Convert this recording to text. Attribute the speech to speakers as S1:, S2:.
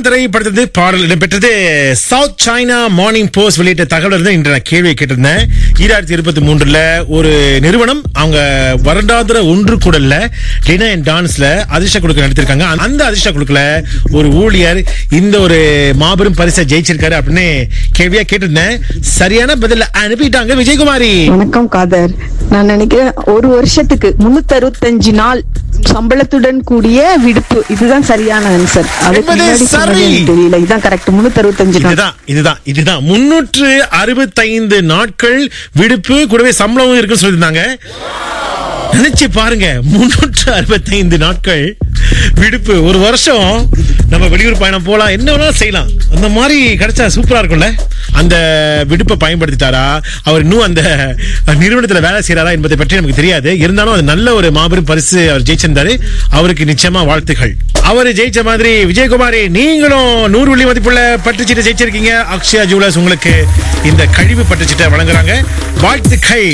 S1: திரைப்படத்திலிருந்து பாடல் இடம்பெற்றது சவுத் சைனா மார்னிங் போஸ்ட் வெளியிட்ட தகவல் இருந்து இன்று நான் கேள்வியை கேட்டிருந்தேன் ஈராயிரத்தி இருபத்தி மூன்றுல ஒரு நிறுவனம் அவங்க வருடாந்திர ஒன்று கூடல்ல டினா அண்ட் டான்ஸ்ல அதிர்ஷ்ட குழுக்கள் நடத்திருக்காங்க அந்த அதிர்ஷ்ட குழுக்கள ஒரு ஊழியர் இந்த ஒரு மாபெரும் பரிசை ஜெயிச்சிருக்காரு அப்படின்னு கேள்வியா கேட்டிருந்தேன் சரியான பதில அனுப்பிட்டாங்க விஜயகுமாரி
S2: வணக்கம் காதர் நான் நினைக்கிறேன் ஒரு வருஷத்துக்கு முன்னூத்தி அறுபத்தஞ்சு நாள் சம்பளத்துடன் கூடிய விடுப்பு இதுதான் சரியான ஆன்சர் அதுக்கு
S1: என்பது
S2: முன்னாடி சொன்னது
S1: சரி.
S2: எனக்கு தெரியல இதுதான் கரெக்ட் முன்னூத்தி அறுபத்தஞ்சு நாள்
S1: இதுதான் இதுதான் இதுதான் முன்னூற்று அறுபத்தைந்து நாட்கள் விடுப்பு கூடவே சம்பளமும் இருக்குன்னு சொல்லியிருந்தாங்க நினைச்சு பாருங்க முன்னூற்று அறுபத்தைந்து நாட்கள் விடுப்பு ஒரு வருஷம் நம்ம வெளியூர் பயணம் போலாம் என்ன வேணாலும் செய்யலாம் அந்த மாதிரி கிடைச்சா சூப்பரா இருக்கும்ல அந்த விடுப்பை பயன்படுத்திட்டாரா அவர் இன்னும் அந்த நிறுவனத்துல வேலை செய்யறாரா என்பதை பற்றி நமக்கு தெரியாது இருந்தாலும் அது நல்ல ஒரு மாபெரும் பரிசு அவர் ஜெயிச்சிருந்தாரு அவருக்கு நிச்சயமா வாழ்த்துகள் அவர் ஜெயிச்ச மாதிரி விஜயகுமாரி நீங்களும் நூறு வெள்ளி மதிப்புள்ள பட்டுச்சீட்டை ஜெயிச்சிருக்கீங்க அக்ஷயா ஜுவலர்ஸ் உங்களுக்கு இந்த கழிவு பட்டுச்சீட்டை வழங்குறாங்க வாழ்த்துக்கள்